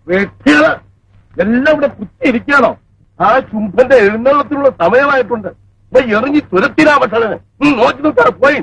വെട്ടിയത് എല്ലാം ഇവിടെ കുത്തിയിരിക്കണോ ആ ചുംബന്റെ എഴുന്നള്ളത്തിനുള്ള സമയമായിട്ടുണ്ട് ഇപ്പൊ ഇറങ്ങി തുരത്തിനാ ഭക്ഷണന് നോക്കി നോക്കാറ് പോയി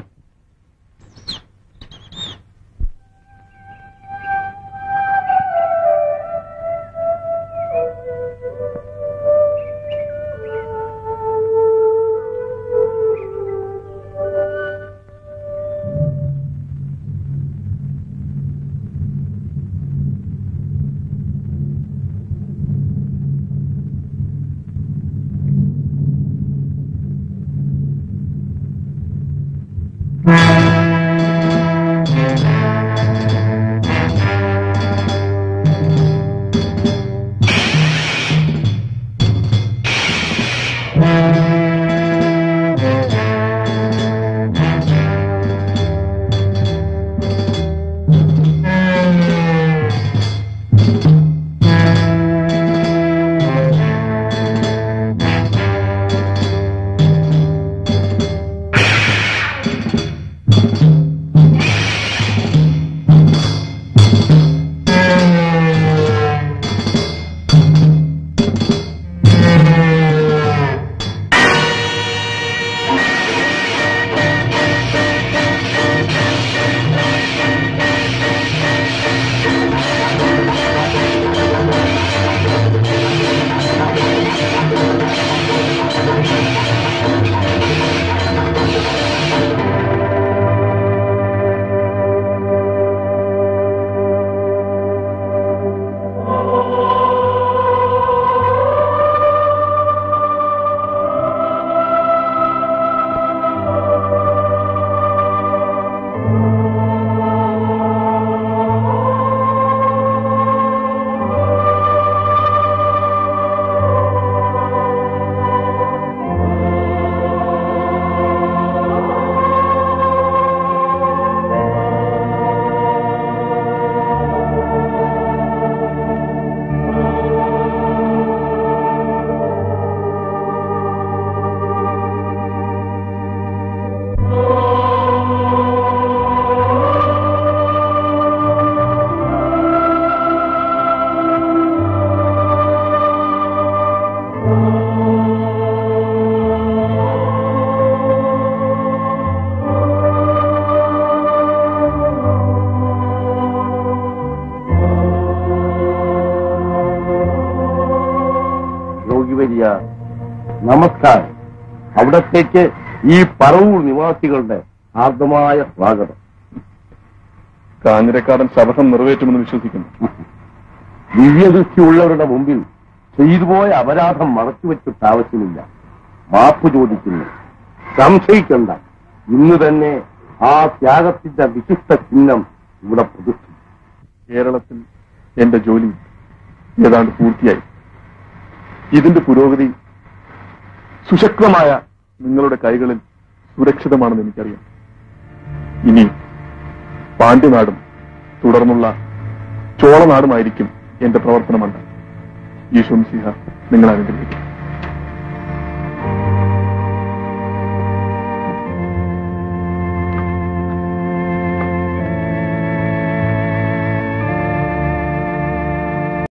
യോഗിവരിയ നമസ്കാരം അവിടത്തേക്ക് ഈ പറവൂർ നിവാസികളുടെ ആർദ്രമായ സ്വാഗതം കാഞ്ഞിരക്കാടൻ ശപഥം നിറവേറ്റുമെന്ന് വിശ്വസിക്കുന്നു ദിവ്യദൃഷ്ടിയുള്ളവരുടെ മുമ്പിൽ ചെയ്തുപോയ അപരാധം മറച്ചുവെച്ചിട്ട് ആവശ്യമില്ല മാപ്പ് ചോദിക്കുന്നു സംശയിക്കണ്ട ഇന്ന് തന്നെ ആ ത്യാഗത്തിന്റെ വിശിഷ്ട ചിഹ്നം ഇവിടെ പ്രതിഷ്ഠിക്കും കേരളത്തിൽ എന്റെ ജോലി ഏതാണ്ട് പൂർത്തിയായി ഇതിന്റെ പുരോഗതി സുശക്തമായ നിങ്ങളുടെ കൈകളിൽ സുരക്ഷിതമാണെന്ന് എനിക്കറിയാം ഇനി പാണ്ഡ്യനാടും തുടർന്നുള്ള ചോളനാടുമായിരിക്കും എന്റെ പ്രവർത്തനമല്ല ഈശോ സിഹ നിങ്ങൾ അനുഗ്രഹിക്കും